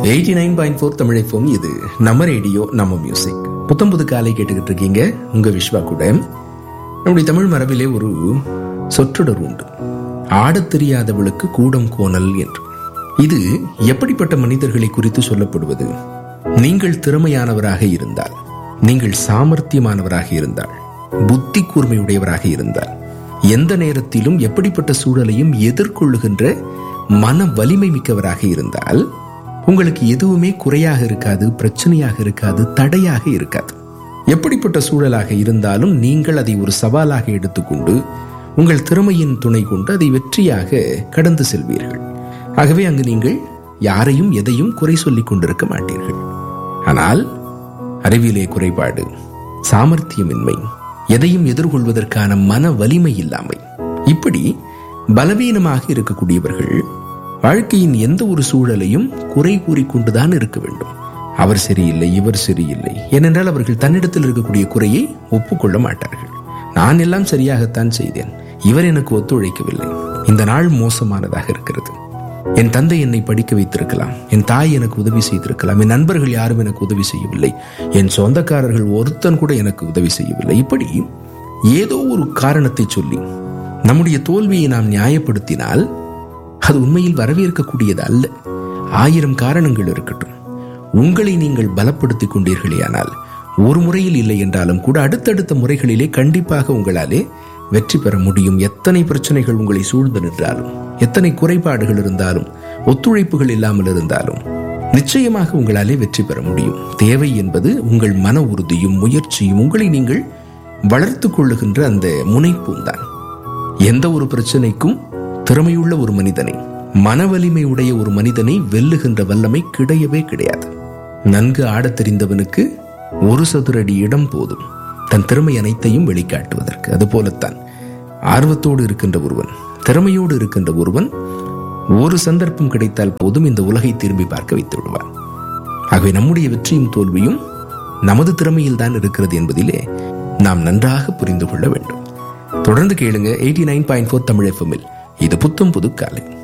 eighty nine point four Tamil FM இது நம்ம radio நம்ம மியூசிக் புத்தம் புது காலை கேட்டுக்கிட்டு இருக்கீங்க உங்க விஸ்வா கூட நம்முடைய தமிழ் மரபிலே ஒரு சொற்றொடர் உண்டு ஆடத் தெரியாதவளுக்கு கூடம் கோணல் என்று இது எப்படிப்பட்ட மனிதர்களை குறித்து சொல்லப்படுவது நீங்கள் திறமையானவராக இருந்தால் நீங்கள் சாமர்த்தியமானவராக இருந்தால் புத்தி கூர்மையுடையவராக இருந்தால் எந்த நேரத்திலும் எப்படிப்பட்ட சூழலையும் எதிர்கொள்ளுகின்ற மன வலிமை மிக்கவராக இருந்தால் உங்களுக்கு எதுவுமே குறையாக இருக்காது பிரச்சனையாக இருக்காது தடையாக இருக்காது எப்படிப்பட்ட சூழலாக இருந்தாலும் நீங்கள் அதை ஒரு சவாலாக எடுத்துக்கொண்டு உங்கள் திறமையின் துணை கொண்டு அதை வெற்றியாக கடந்து செல்வீர்கள் ஆகவே அங்கு நீங்கள் யாரையும் எதையும் குறை சொல்லிக் கொண்டிருக்க மாட்டீர்கள் ஆனால் அறிவிலே குறைபாடு சாமர்த்தியமின்மை எதையும் எதிர்கொள்வதற்கான மன வலிமை இல்லாமை இப்படி பலவீனமாக இருக்கக்கூடியவர்கள் வாழ்க்கையின் எந்த ஒரு சூழலையும் குறை கூறிக்கொண்டுதான் இருக்க வேண்டும் அவர் சரியில்லை இவர் சரியில்லை ஏனென்றால் அவர்கள் தன்னிடத்தில் இருக்கக்கூடிய குறையை ஒப்புக்கொள்ள மாட்டார்கள் நான் எல்லாம் சரியாகத்தான் செய்தேன் இவர் எனக்கு ஒத்துழைக்கவில்லை இந்த நாள் மோசமானதாக இருக்கிறது என் தந்தை என்னை படிக்க வைத்திருக்கலாம் என் தாய் எனக்கு உதவி செய்திருக்கலாம் என் நண்பர்கள் யாரும் எனக்கு உதவி செய்யவில்லை என் சொந்தக்காரர்கள் ஒருத்தன் கூட எனக்கு உதவி செய்யவில்லை இப்படி ஏதோ ஒரு காரணத்தை சொல்லி நம்முடைய தோல்வியை நாம் நியாயப்படுத்தினால் அது உண்மையில் வரவேற்கக்கூடியது அல்ல ஆயிரம் காரணங்கள் இருக்கட்டும் உங்களை நீங்கள் பலப்படுத்திக் கொண்டீர்களேயானால் ஒரு முறையில் இல்லை என்றாலும் கூட அடுத்தடுத்த முறைகளிலே கண்டிப்பாக உங்களாலே வெற்றி பெற முடியும் எத்தனை பிரச்சனைகள் உங்களை சூழ்ந்து நின்றாலும் எத்தனை குறைபாடுகள் இருந்தாலும் ஒத்துழைப்புகள் இல்லாமல் இருந்தாலும் நிச்சயமாக உங்களாலே வெற்றி பெற முடியும் தேவை என்பது உங்கள் மன உறுதியும் முயற்சியும் உங்களை நீங்கள் வளர்த்து கொள்ளுகின்ற அந்த முனைப்பும் தான் எந்த ஒரு பிரச்சனைக்கும் திறமையுள்ள ஒரு மனிதனை மன வலிமை உடைய ஒரு மனிதனை வெல்லுகின்ற வல்லமை கிடையவே கிடையாது நன்கு ஆடத் தெரிந்தவனுக்கு ஒரு சதுரடி இடம் போதும் தன் திறமை அனைத்தையும் வெளிக்காட்டுவதற்கு அதுபோலத்தான் ஆர்வத்தோடு இருக்கின்ற ஒருவன் திறமையோடு இருக்கின்ற ஒருவன் ஒரு சந்தர்ப்பம் கிடைத்தால் போதும் இந்த உலகை திரும்பி பார்க்க வைத்து விடுவான் ஆகவே நம்முடைய வெற்றியும் தோல்வியும் நமது திறமையில் தான் இருக்கிறது என்பதிலே நாம் நன்றாக புரிந்து கொள்ள வேண்டும் தொடர்ந்து கேளுங்க eighty nine point four Tamil எஃப்எம்மில் இது புத்தம் புது காலை